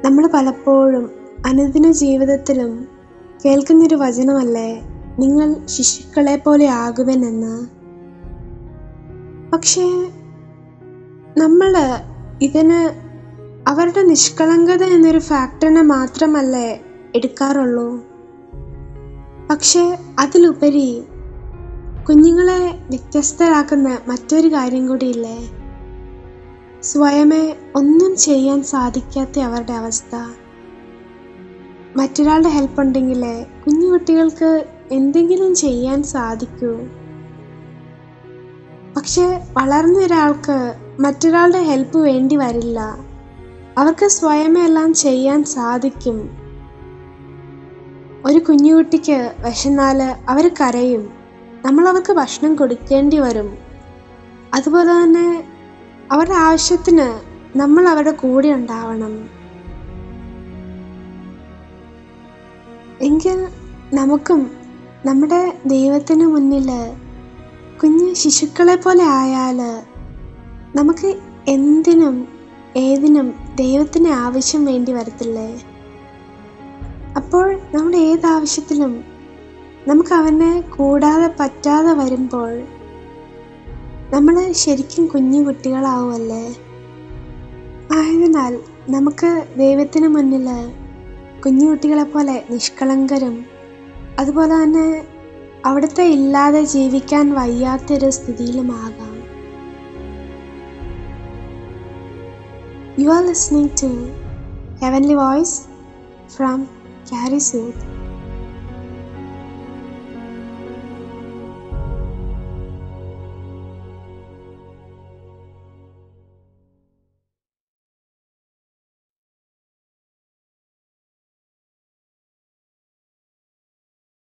നമ്മൾ പലപ്പോഴും അനുദിന ജീവിതത്തിലും കേൾക്കുന്നൊരു വചനമല്ലേ നിങ്ങൾ ശിശുക്കളെ പോലെ ആകുവനെന്ന് പക്ഷേ നമ്മൾ ഇതിന് അവരുടെ നിഷ്കളങ്കത എന്നൊരു ഫാക്ടറിനെ മാത്രമല്ലേ എടുക്കാറുള്ളൂ പക്ഷേ അതിലുപരി കുഞ്ഞുങ്ങളെ വ്യത്യസ്തരാക്കുന്ന മറ്റൊരു കാര്യം കൂടിയില്ലേ സ്വയമേ ഒന്നും ചെയ്യാൻ സാധിക്കാത്ത അവരുടെ അവസ്ഥ മറ്റൊരാളുടെ ഹെൽപ്പ് ഉണ്ടെങ്കിൽ കുഞ്ഞു കുട്ടികൾക്ക് എന്തെങ്കിലും ചെയ്യാൻ സാധിക്കൂ പക്ഷെ വളർന്ന ഒരാൾക്ക് മറ്റൊരാളുടെ ഹെൽപ്പ് വേണ്ടി വരില്ല അവർക്ക് സ്വയമേ എല്ലാം ചെയ്യാൻ സാധിക്കും ഒരു കുഞ്ഞുകുട്ടിക്ക് വിശന്നാൽ അവർ കരയും നമ്മൾ അവർക്ക് ഭക്ഷണം കൊടുക്കേണ്ടി വരും അതുപോലെ തന്നെ അവരുടെ ആവശ്യത്തിന് നമ്മൾ അവരുടെ കൂടെ ഉണ്ടാവണം എങ്കിൽ നമുക്കും നമ്മുടെ ദൈവത്തിന് മുന്നിൽ കുഞ്ഞ് ശിശുക്കളെ പോലെ ആയാൽ നമുക്ക് എന്തിനും ഏതിനും ദൈവത്തിന് ആവശ്യം വേണ്ടി വരത്തില്ലേ അപ്പോൾ നമ്മുടെ ഏതാവശ്യത്തിലും നമുക്ക് അവനെ കൂടാതെ പറ്റാതെ വരുമ്പോൾ നമ്മൾ ശരിക്കും കുഞ്ഞു കുട്ടികളാവുമല്ലേ ആയതിനാൽ നമുക്ക് ദൈവത്തിന് മുന്നിൽ കുഞ്ഞു കുട്ടികളെ പോലെ നിഷ്കളങ്കരും അതുപോലെ തന്നെ അവിടുത്തെ ഇല്ലാതെ ജീവിക്കാൻ വയ്യാത്തൊരു സ്ഥിതിയിലുമാകാം you are listening to heavenly voice from carry soothe